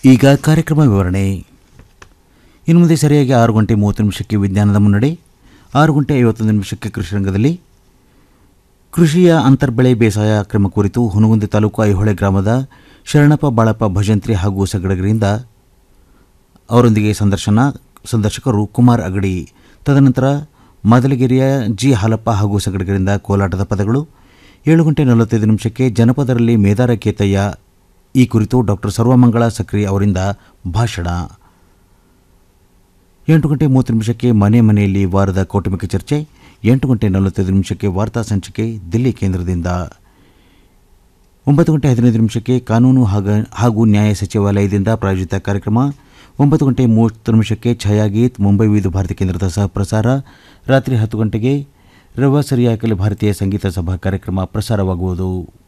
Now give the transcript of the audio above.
ಈಗ ಕಾರ್ಯಕ್ರಮ ವಿವರಣೆ ಇನ್ನು ಮುಂದೆ ಸರಿಯಾಗಿ ಆರು ಗಂಟೆ ಮೂವತ್ತು ನಿಮಿಷಕ್ಕೆ ವಿಜ್ಞಾನದ ಮುನ್ನಡೆ ಆರು ಗಂಟೆ ಐವತ್ತೊಂದು ನಿಮಿಷಕ್ಕೆ ಕೃಷಿ ರಂಗದಲ್ಲಿ ಕೃಷಿಯ ಅಂತರ್ಬೆಳೆ ಬೇಸಾಯ ಕ್ರಮ ಕುರಿತು ಹುನಗುಂದಿ ತಾಲೂಕು ಐಹೊಳೆ ಗ್ರಾಮದ ಶರಣಪ್ಪ ಬಾಳಪ್ಪ ಭಜಂತ್ರಿ ಹಾಗೂ ಸಗಡಗರಿಂದ ಅವರೊಂದಿಗೆ ಸಂದರ್ಶನ ಸಂದರ್ಶಕರು ಕುಮಾರ್ ಅಗಡಿ ತದನಂತರ ಮದಲಗಿರಿಯ ಜಿ ಹಾಲಪ್ಪ ಹಾಗೂ ಸಗಡಗರಿಂದ ಕೋಲಾಟದ ಪದಗಳು ಏಳು ಗಂಟೆ ನಲವತ್ತೈದು ನಿಮಿಷಕ್ಕೆ ಜನಪದರಲ್ಲಿ ಮೇದಾರ ಕೇತಯ್ಯ ಈ ಕುರಿತು ಡಾಕ್ಟರ್ ಸರ್ವಮಂಗಳ ಸಕ್ರಿ ಅವರಿಂದ ಭಾಷಣ ಎಂಟು ಗಂಟೆ ಮೂವತ್ತು ನಿಮಿಷಕ್ಕೆ ಮನೆ ಮನೆಯಲ್ಲಿ ವಾರದ ಕೌಟುಂಬಿಕ ಚರ್ಚೆ ಎಂಟು ಗಂಟೆ ನಲವತ್ತೈದು ನಿಮಿಷಕ್ಕೆ ವಾರ್ತಾ ಸಂಚಿಕೆ ದಿಲ್ಲಿ ಕೇಂದ್ರದಿಂದ ಒಂಬತ್ತು ಗಂಟೆ ಹದಿನೈದು ನಿಮಿಷಕ್ಕೆ ಕಾನೂನು ಹಾಗ ಹಾಗೂ ನ್ಯಾಯ ಸಚಿವಾಲಯದಿಂದ ಪ್ರಾಯೋಜಿತ ಕಾರ್ಯಕ್ರಮ ಒಂಬತ್ತು ಗಂಟೆ ಮೂವತ್ತು ನಿಮಿಷಕ್ಕೆ ಛಾಯಾಗೀತ್ ಮುಂಬೈ ವಿವಿಧ ಭಾರತಿ ಕೇಂದ್ರದ ಸಹ ಪ್ರಸಾರ ರಾತ್ರಿ ಹತ್ತು ಗಂಟೆಗೆ ರವ ಸರಿಯಾಕಲಿ ಭಾರತೀಯ ಸಂಗೀತ ಸಭಾ ಕಾರ್ಯಕ್ರಮ ಪ್ರಸಾರವಾಗುವುದು